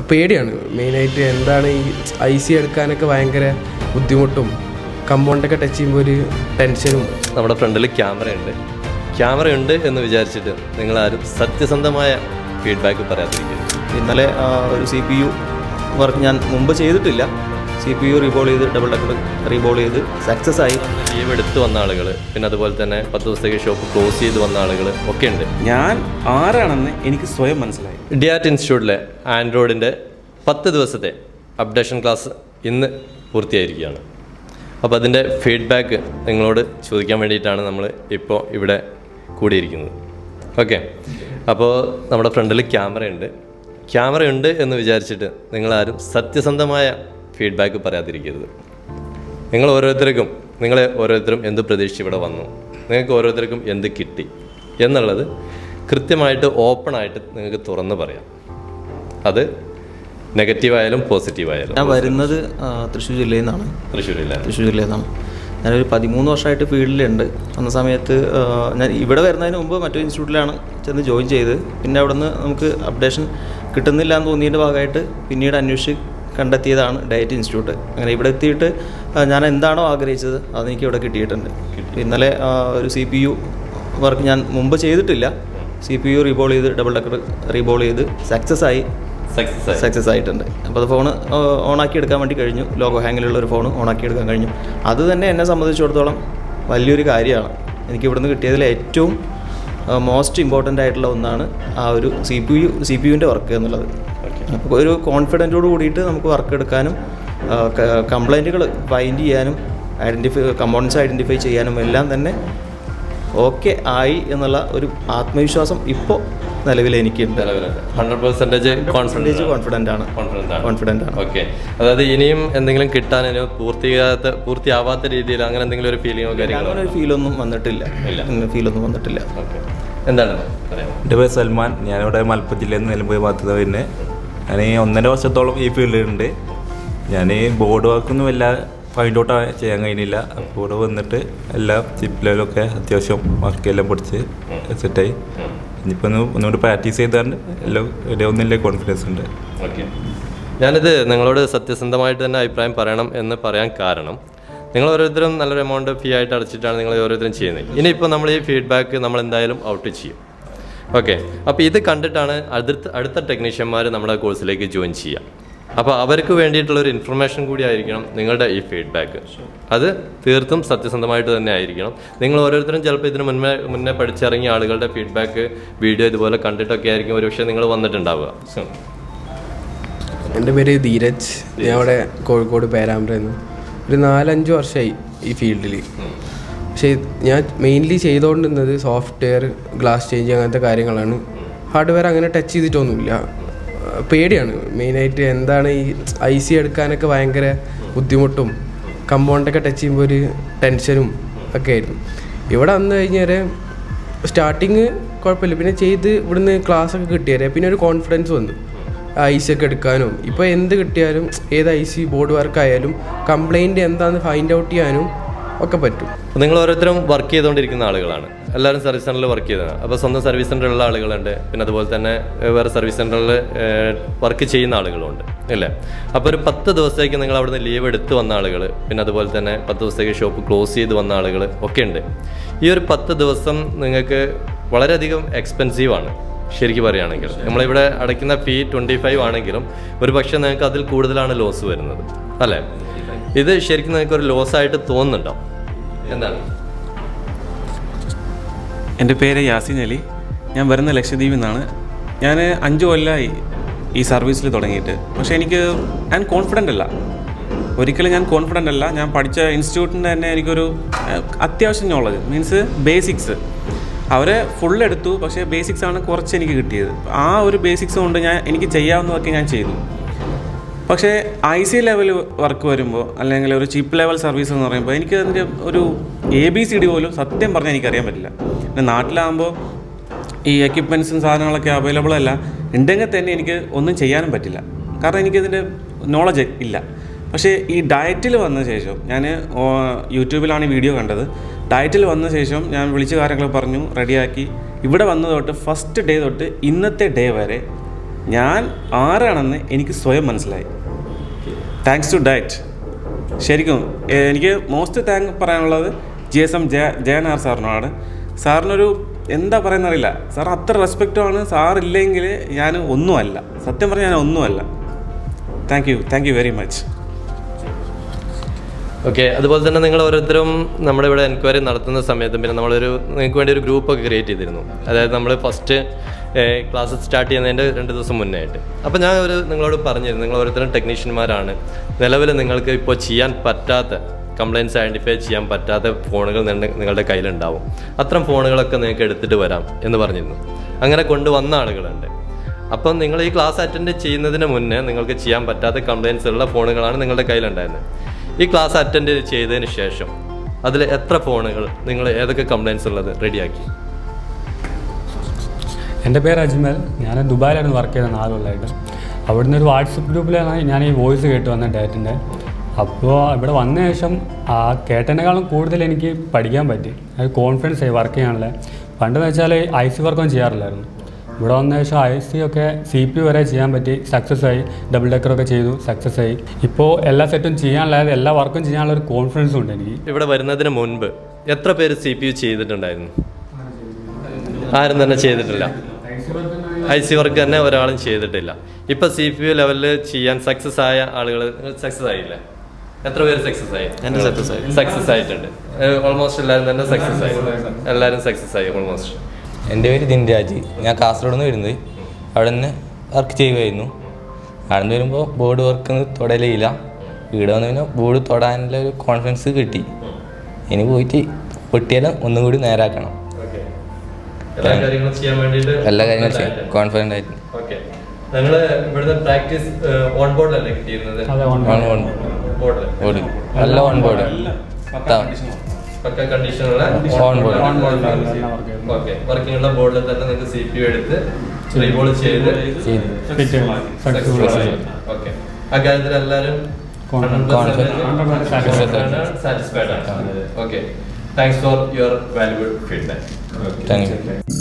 പേടിയാണ് മെയിനായിട്ട് എന്താണ് ഈ ഐ സി എടുക്കാനൊക്കെ ഭയങ്കര ബുദ്ധിമുട്ടും കമ്പൗണ്ടൊക്കെ ടച്ച് ചെയ്യുമ്പോൾ ഒരു ടെൻഷനും നമ്മുടെ ഫ്രണ്ടിൽ ക്യാമറയുണ്ട് ക്യാമറയുണ്ട് എന്ന് വിചാരിച്ചിട്ട് നിങ്ങളാരും സത്യസന്ധമായ ഫീഡ്ബാക്ക് പറയാതിരിക്കരുത് ഇന്നലെ ആ, ഒരു സി പി യു വർക്ക് ഞാൻ മുമ്പ് ചെയ്തിട്ടില്ല സി പി യു റീബോൾ ചെയ്ത് ഡബിൾ ഡക്കർ റീബോൾ ചെയ്ത് സക്സസ് ആയി ലീവ് എടുത്ത് വന്ന ആളുകൾ പിന്നെ അതുപോലെ തന്നെ പത്ത് ദിവസത്തേക്ക് ഷോപ്പ് ക്ലോസ് ചെയ്ത് വന്ന ആളുകൾ ഒക്കെ ഉണ്ട് ഞാൻ ആരാണെന്ന് എനിക്ക് സ്വയം മനസ്സിലായി ഡിയാറ്റ് ഇൻസ്റ്റിറ്റ്യൂട്ടിലെ ആൻഡ്രോയിഡിൻ്റെ പത്ത് ദിവസത്തെ അപ്ഡേഷൻ ക്ലാസ് ഇന്ന് പൂർത്തിയായിരിക്കുകയാണ് അപ്പോൾ അതിൻ്റെ ഫീഡ്ബാക്ക് നിങ്ങളോട് ചോദിക്കാൻ വേണ്ടിയിട്ടാണ് നമ്മൾ ഇപ്പോൾ ഇവിടെ കൂടിയിരിക്കുന്നത് ഓക്കെ അപ്പോൾ നമ്മുടെ ഫ്രണ്ടിൽ ക്യാമറയുണ്ട് ക്യാമറയുണ്ട് എന്ന് വിചാരിച്ചിട്ട് നിങ്ങളാരും സത്യസന്ധമായ ഫീഡ്ബാക്ക് പറയാതിരിക്കരുത് നിങ്ങൾ ഓരോരുത്തർക്കും നിങ്ങളെ ഓരോരുത്തരും എന്ത് പ്രതീക്ഷിച്ച് ഇവിടെ വന്നു നിങ്ങൾക്ക് ഓരോരുത്തർക്കും എന്ത് കിട്ടി എന്നുള്ളത് കൃത്യമായിട്ട് ഓപ്പണായിട്ട് നിങ്ങൾക്ക് തുറന്ന് പറയാം അത് നെഗറ്റീവായാലും പോസിറ്റീവായാലും ഞാൻ വരുന്നത് ആ, തൃശ്ശൂർ ജില്ലയിൽ നിന്നാണ് തൃശ്ശൂരില്ല തൃശ്ശൂർ ജില്ലയിൽ നിന്നാണ് ഞാനൊരു പതിമൂന്ന് വർഷമായിട്ട് ഫീൽഡിലുണ്ട് വന്ന സമയത്ത് ആ, ഞാൻ ഇവിടെ വരുന്നതിന് മുമ്പ് മറ്റൊരു ഇൻസ്റ്റിറ്റ്യൂട്ടിലാണ് ചെന്ന് ജോയിൻ ചെയ്ത് പിന്നെ അവിടെ നിന്ന് നമുക്ക് അപ്ഡേഷൻ കിട്ടുന്നില്ല എന്ന് തോന്നിയതിൻ്റെ ഭാഗമായിട്ട് പിന്നീട് അന്വേഷിച്ച് കണ്ടെത്തിയതാണ് ഡയറ്റ് ഇൻസ്റ്റിറ്റ്യൂട്ട് അങ്ങനെ ഇവിടെ എത്തിയിട്ട് ആ, ഞാൻ എന്താണോ ആഗ്രഹിച്ചത് അതെനിക്ക് ഇവിടെ കിട്ടിയിട്ടുണ്ട് ഇന്നലെ ആ, ഒരു സി പി യു വർക്ക് ഞാൻ മുമ്പ് ചെയ്തിട്ടില്ല സി പി യു റീബോൾ ചെയ്ത് ഡബിൾ ഡക്കർ റീബോൾ ചെയ്ത് സക്സസ് ആയി സക്സസ് ആയി സക്സസ് ആയിട്ടുണ്ട് അപ്പോൾ അത് ഫോൺ ഓണാക്കി എടുക്കാൻ വേണ്ടി കഴിഞ്ഞു ലോഗോ ഹാങ്ങിലുള്ള ഒരു ഫോൺ ഓണാക്കി എടുക്കാൻ കഴിഞ്ഞു അത് തന്നെ എന്നെ സംബന്ധിച്ചിടത്തോളം വലിയൊരു കാര്യമാണ് എനിക്ക് ഇവിടുന്ന് കിട്ടിയതിൽ ഏറ്റവും മോസ്റ്റ് ഇമ്പോർട്ടൻ്റ് ആയിട്ടുള്ള ഒന്നാണ് ആ ഒരു C P U C P യുവിൻ്റെ വർക്ക് എന്നുള്ളത് അപ്പോൾ ഒരു കോൺഫിഡൻറ്റോട് കൂടിയിട്ട് നമുക്ക് വർക്ക് എടുക്കാനും കംപ്ലൈൻറ്റുകൾ ഫൈൻഡ് ചെയ്യാനും ഐഡൻറ്റിഫൈ കമ്പോണൻസ് ഐഡൻറ്റിഫൈ ചെയ്യാനും എല്ലാം തന്നെ ഓക്കെ ആയി എന്നുള്ള ഒരു ആത്മവിശ്വാസം ഇപ്പോൾ നിലവിൽ എനിക്കുണ്ട് ഹൺഡ്രഡ് പെർസെൻറ്റേജ് പെർസെൻറ്റേജ് കോൺഫിഡൻ്റ് ആണ് കോൺഫിഡൻ്റ് ആണ് കോൺഫിഡൻ്റ് ആണ് ഓക്കെ അതായത് ഇനിയും എന്തെങ്കിലും കിട്ടാൻ ഇനി പൂർത്തിയാകാത്ത പൂർത്തിയാവാത്ത രീതിയിൽ അങ്ങനെ എന്തെങ്കിലും ഒരു ഫീലിങ്ങോ കാര്യങ്ങളോ അങ്ങനെ ഒരു ഫീലൊന്നും വന്നിട്ടില്ല ഇല്ല. അങ്ങനെ ഫീലൊന്നും വന്നിട്ടില്ല ഓക്കെ എന്താണ് പറയാം എൻ്റെ പേര് സൽമാൻ ഞാനിവിടെ മലപ്പുറം ജില്ലയിൽ നിന്ന് നിലമ്പൂർ ഭാഗത്ത് പിന്നെ ഞാൻ ഈ ഒന്നര വർഷത്തോളം ഈ ഫീൽഡിലുണ്ട് ഞാൻ ഈ ബോർഡ് വർക്കൊന്നും വല്ല ഫൈൻഡ് ഔട്ട് ചെയ്യാൻ കഴിഞ്ഞില്ല അപ്പോൾ ഇവിടെ വന്നിട്ട് എല്ലാ ചിപ്പ് ലെവലൊക്കെ അത്യാവശ്യം വർക്കെല്ലാം പഠിച്ച് സെറ്റായി ഇനിയിപ്പോൾ ഒന്ന് ഒന്നുകൂടി പ്രാക്ടീസ് ചെയ്താണ്ട് എല്ലാം റെഡി ആവുന്നില്ല കോൺഫിഡൻസ് ഉണ്ട് ഓക്കെ ഞാനിത് നിങ്ങളോട് സത്യസന്ധമായിട്ട് തന്നെ അഭിപ്രായം പറയണം എന്ന് പറയാൻ കാരണം നിങ്ങൾ ഓരോരുത്തരും നല്ലൊരു എമൗണ്ട് ഫീ ആയിട്ട് അടച്ചിട്ടാണ് നിങ്ങൾ ഓരോരുത്തരും ചെയ്യുന്നത് ഇനിയിപ്പോൾ നമ്മൾ ഈ ഫീഡ്ബാക്ക് നമ്മൾ എന്തായാലും ഔട്ട് ചെയ്യും ഓക്കെ അപ്പോൾ ഇത് കണ്ടിട്ടാണ് അടുത്ത അടുത്ത ടെക്നീഷ്യന്മാർ നമ്മുടെ കോഴ്സിലേക്ക് ജോയിൻ ചെയ്യുക അപ്പോൾ അവർക്ക് വേണ്ടിയിട്ടുള്ള ഒരു ഇൻഫർമേഷൻ കൂടി ആയിരിക്കണം നിങ്ങളുടെ ഈ ഫീഡ്ബാക്ക് അത് തീർത്തും സത്യസന്ധമായിട്ട് തന്നെ ആയിരിക്കണം നിങ്ങൾ ഓരോരുത്തരും ചിലപ്പോൾ ഇതിന് മുന്നേ മുന്നേ പഠിച്ചിറങ്ങിയ ആളുകളുടെ ഫീഡ്ബാക്ക് വീഡിയോ ഇതുപോലെ കണ്ടിട്ടൊക്കെ ആയിരിക്കും ഒരുപക്ഷെ നിങ്ങൾ വന്നിട്ടുണ്ടാവുക എൻ്റെ പേര് ധീരജ് ഞാൻ അവിടെ കോഴിക്കോട് പേരാമ്പ്രന്ന് ഒരു നാലഞ്ച് വർഷമായി ഈ ഫീൽഡിൽ പക്ഷേ ഞാൻ മെയിൻലി ചെയ്തുകൊണ്ടിരുന്നത് സോഫ്റ്റ്വെയർ ഗ്ലാസ് ചേഞ്ച് അങ്ങനത്തെ കാര്യങ്ങളാണ് ഹാർഡ്വെയർ അങ്ങനെ ടച്ച് ചെയ്തിട്ടൊന്നുമില്ല ആ, പേടിയാണ് മെയിനായിട്ട് എന്താണ് ഈ ഐ സി എടുക്കാനൊക്കെ ഭയങ്കര ബുദ്ധിമുട്ടും കമ്പൗണ്ടൊക്കെ ടച്ച് ചെയ്യുമ്പോൾ ഒരു ടെൻഷനും ഒക്കെ ആയിരുന്നു ഇവിടെ വന്നു കഴിഞ്ഞാൽ സ്റ്റാർട്ടിങ് കുഴപ്പമില്ല പിന്നെ ചെയ്ത് ഇവിടുന്ന് ക്ലാസ് ഒക്കെ കിട്ടിയാൽ പിന്നെ ഒരു കോൺഫിഡൻസ് വന്നു ഐ സി ഒക്കെ എടുക്കാനും ഇപ്പോൾ എന്ത് കിട്ടിയാലും ഏത് ഐ സി ബോർഡ് വർക്ക് ആയാലും കംപ്ലൈൻറ്റ് എന്താണെന്ന് ഫൈൻഡ് ഔട്ട് ചെയ്യാനും ഒക്കെ പറ്റും നിങ്ങൾ ഓരോരുത്തരും വർക്ക് ചെയ്തുകൊണ്ടിരിക്കുന്ന ആളുകളാണ് എല്ലാവരും സർവീസ് സെൻ്ററിൽ വർക്ക് ചെയ്തതാണ് അപ്പോൾ സ്വന്തം സർവീസ് സെൻ്ററിലുള്ള ആളുകളുണ്ട് പിന്നെ അതുപോലെ തന്നെ ഏഹ്, വേറെ സർവീസ് സെൻ്ററിൽ വർക്ക് ചെയ്യുന്ന ആളുകളുണ്ട് അല്ലേ അപ്പോൾ ഒരു പത്ത് ദിവസത്തേക്ക് നിങ്ങൾ അവിടുന്ന് ലീവ് എടുത്ത് വന്ന ആളുകൾ പിന്നെ അതുപോലെ തന്നെ പത്ത് ദിവസത്തേക്ക് ഷോപ്പ് ക്ലോസ് ചെയ്ത് വന്ന ആളുകൾ ഒക്കെ ഉണ്ട് ഈ ഒരു പത്ത് ദിവസം നിങ്ങൾക്ക് വളരെയധികം എക്സ്പെൻസീവ് ആണ് ശരിക്കും പറയുകയാണെങ്കിൽ നമ്മളിവിടെ അടയ്ക്കുന്ന ഫീ ട്വൻറ്റി ഫൈവ് ആണെങ്കിലും ഒരു പക്ഷേ നിങ്ങൾക്ക് അതിൽ കൂടുതലാണ് ലോസ് വരുന്നത് അല്ലേ ഇത് ശരിക്കും നിങ്ങൾക്ക് ഒരു ലോസ് ആയിട്ട് തോന്നുന്നുണ്ടോ എന്താണ് എൻ്റെ പേര് യാസിൻ അലി ഞാൻ വരുന്ന ലക്ഷദ്വീപിൽ നിന്നാണ് ഞാൻ അഞ്ച് കൊല്ലമായി ഈ സർവീസിൽ തുടങ്ങിയിട്ട് പക്ഷേ എനിക്ക് ഞാൻ കോൺഫിഡൻ്റ് അല്ല ഒരിക്കലും ഞാൻ കോൺഫിഡൻ്റ് അല്ല ഞാൻ പഠിച്ച ഇൻസ്റ്റിറ്റ്യൂട്ടിൻ്റെ തന്നെ എനിക്കൊരു ഏഹ്, അത്യാവശ്യം നോളജ് മീൻസ് ബേസിക്സ് അവരെ ഫുൾ എടുത്തു പക്ഷേ ബേസിക്സ് ആണ് കുറച്ച് എനിക്ക് കിട്ടിയത് ആ ഒരു ബേസിക്സ് കൊണ്ട് ഞാൻ എനിക്ക് ചെയ്യാവുന്നതൊക്കെ ഞാൻ ചെയ്തു പക്ഷേ ഐ സി ലെവൽ വർക്ക് വരുമ്പോൾ അല്ലെങ്കിൽ ഒരു ചിപ്പ് ലെവൽ സർവീസ് എന്ന് പറയുമ്പോൾ എനിക്ക് അതിൻ്റെ ഒരു എ ബി സി ഡി പോലും സത്യം പറഞ്ഞാൽ എനിക്കറിയാൻ പറ്റില്ല പിന്നെ നാട്ടിലാകുമ്പോൾ ഈ എക്യുപ്മെൻസും സാധനങ്ങളൊക്കെ അവൈലബിൾ അല്ല ഉണ്ടെങ്കിൽ തന്നെ എനിക്ക് ഒന്നും ചെയ്യാനും പറ്റില്ല കാരണം എനിക്കതിൻ്റെ നോളജ് ഇല്ല പക്ഷേ ഈ ഡയറ്റിൽ വന്ന ശേഷം ഞാൻ യൂട്യൂബിലാണ് ഈ വീഡിയോ കണ്ടത് ഡയറ്റിൽ വന്ന ശേഷം ഞാൻ വിളിച്ച കാര്യങ്ങൾ പറഞ്ഞു റെഡിയാക്കി ഇവിടെ വന്നത് തൊട്ട് ഫസ്റ്റ് ഡേ തൊട്ട് ഇന്നത്തെ ഡേ വരെ ഞാൻ ആരാണെന്ന് എനിക്ക് സ്വയം മനസ്സിലായി താങ്ക്സ് ടു ഡയറ്റ് ശരിക്കും എ- എനിക്ക് മോസ്റ്റ് താങ്ക് പറയാനുള്ളത് ജി എസ് എം ജയ ജയനാർ സാറിനോടാണ് സാറിനൊരു എന്താ പറയുന്നറിയില്ല സാർ അത്ര റെസ്പെക്റ്റുമാണ് സാർ ഇല്ലെങ്കിൽ ഞാൻ ഒന്നുമല്ല സത്യം പറഞ്ഞാൽ ഞാൻ ഒന്നുമല്ല thank you thank you very much okay അതുപോലെ തന്നെ നിങ്ങൾ ഓരോരുത്തരും നമ്മുടെ ഇവിടെ എൻക്വയറി നടത്തുന്ന സമയത്ത് പിന്നെ നമ്മളൊരു നിങ്ങൾക്ക് വേണ്ടി ഒരു ഗ്രൂപ്പൊക്കെ ക്രിയേറ്റ് ചെയ്തിരുന്നു അതായത് നമ്മൾ ഫസ്റ്റ് ക്ലാസ് സ്റ്റാർട്ട് ചെയ്യുന്നതിൻ്റെ രണ്ട് ദിവസം മുന്നേ ആയിട്ട് അപ്പോൾ ഞാൻ ഒരു നിങ്ങളോട് പറഞ്ഞിരുന്നു നിങ്ങൾ ഓരോരുത്തരും ടെക്നീഷ്യന്മാരാണ് നിലവിൽ നിങ്ങൾക്ക് ഇപ്പോൾ ചെയ്യാൻ പറ്റാത്ത കംപ്ലയിൻസ് ഐഡൻറ്റിഫൈ ചെയ്യാൻ പറ്റാത്ത ഫോണുകൾ നിങ്ങളുടെ- നിങ്ങളുടെ കയ്യിലുണ്ടാവും അത്തരം ഫോണുകളൊക്കെ നിങ്ങൾക്ക് എടുത്തിട്ട് വരാം എന്ന് പറഞ്ഞിരുന്നു അങ്ങനെ കൊണ്ടുവന്ന ആളുകളുണ്ട് അപ്പം നിങ്ങൾ ഈ ക്ലാസ് അറ്റൻഡ് ചെയ്യുന്നതിന് മുന്നേ നിങ്ങൾക്ക് ചെയ്യാൻ പറ്റാത്ത കംപ്ലയിൻസ് ഉള്ള ഫോണുകളാണ് നിങ്ങളുടെ കയ്യിലുണ്ടായിരുന്നത് ഈ ക്ലാസ് അറ്റൻഡ് ചെയ്തതിന് ശേഷം അതിൽ എത്ര ഫോണുകൾ നിങ്ങൾ ഏതൊക്കെ കംപ്ലയിൻസ് ഉള്ളത് റെഡിയാക്കി എൻ്റെ പേര് അജ്മൽ ഞാൻ ദുബായിലായിരുന്നു വർക്ക് ചെയ്തത് നാല് കൊല്ലമായിട്ട് അവിടുന്ന് ഒരു വാട്സപ്പ് ഗ്രൂപ്പിലാണ് ഞാൻ ഈ വോയിസ് കേട്ട് വന്ന ഡേറ്റിൻ്റെ അപ്പോൾ ഇവിടെ വന്ന ശേഷം ആ കേട്ടതിനേക്കാളും കൂടുതൽ എനിക്ക് പഠിക്കാൻ പറ്റി അത് കോൺഫിഡൻസ് ആയി വർക്ക് ചെയ്യാനുള്ള പണ്ടെന്ന് വെച്ചാൽ ഐ സി വർക്കൊന്നും ചെയ്യാറില്ലായിരുന്നു ഇവിടെ വന്ന ശേഷം ഐ സി ഒക്കെ സി പി വരെ ചെയ്യാൻ പറ്റി സക്സസ് ആയി ഡബിൾ ഡെക്കറൊക്കെ ചെയ്തു സക്സസ് ആയി ഇപ്പോൾ എല്ലാ സെറ്റും ചെയ്യാനുള്ള അതായത് എല്ലാ വർക്കും ചെയ്യാനുള്ള ഒരു കോൺഫിഡൻസും ഉണ്ട് എനിക്ക് ഇവിടെ വരുന്നതിന് മുൻപ് എത്ര പേര് സി പി യു ചെയ്തിട്ടുണ്ടായിരുന്നു ആരും തന്നെ ചെയ്തിട്ടില്ല ഐ സി വർക്ക് തന്നെ ഒരാളും ചെയ്തിട്ടില്ല ഇപ്പൊ സി പി യു ലെവലിൽ ചെയ്യാൻ സക്സസ് ആയ ആളുകൾ സക്സസ് ആയില്ലേ എത്ര പേര് സക്സസ് ആയി എൻ്റെ success ആയി. സക്സസ് ആയിട്ടുണ്ട് ഓൾമോസ്റ്റ് എല്ലാവരും തന്നെ സക്സസ് ആയി എല്ലാവരും സക്സസ് ആയി ഓൾമോസ്റ്റ് എൻ്റെ പേര് ദിൻരാജ് ഞാൻ കാസർഗോഡ് നിന്ന് വരുന്നത് അവിടെ നിന്ന് വർക്ക് ചെയ്യുമായിരുന്നു അവിടെ നിന്ന് വരുമ്പോൾ ബോർഡ് വർക്ക് തൊടലില്ല ഇവിടെ വന്ന് പിന്നെ ബോർഡ് തൊടാനുള്ള ഒരു കോൺഫിഡൻസ് കിട്ടി ഇനി പോയിട്ട് പൊട്ടിയാലും ഒന്നും കൂടി നേരാക്കണം എല്ലാ കാര്യങ്ങളും ചെയ്യാൻ വേണ്ടിയിട്ട് എല്ലാ കാര്യങ്ങളും ചെയ്യാം കോൺഫിഡൻ്റ് ആയിട്ട് ഓക്കെ ഞങ്ങള് ഇവിടുത്തെ പ്രാക്ടീസ് ഓൺ ബോർഡിലല്ലേ കിട്ടിയിരുന്നത് അതെ on ഓൺ ഓൺ ബോർഡിൽ ബോർഡ് നല്ല ഓൺ ബോർഡ് പക്ക കണ്ടീഷനുള്ള On board. On board ലാണ് എല്ലാം work ചെയ്യുന്നത്. ഓക്കെ വർക്കിംഗ് ഉള്ള ബോർഡിൽ തന്നെ നിങ്ങൾക്ക് സി പി യു എടുത്ത് റീബോൾ ചെയ്ത് ചെയ്തു ഫിറ്റ് സക്സസ്ഫുൾ ആയി ഓക്കെ ആ കാര്യത്തിൽ എല്ലാവരും Confident. സാറ്റിസ്ഫൈഡ് ആണ് okay thanks for your valuable feedback thank U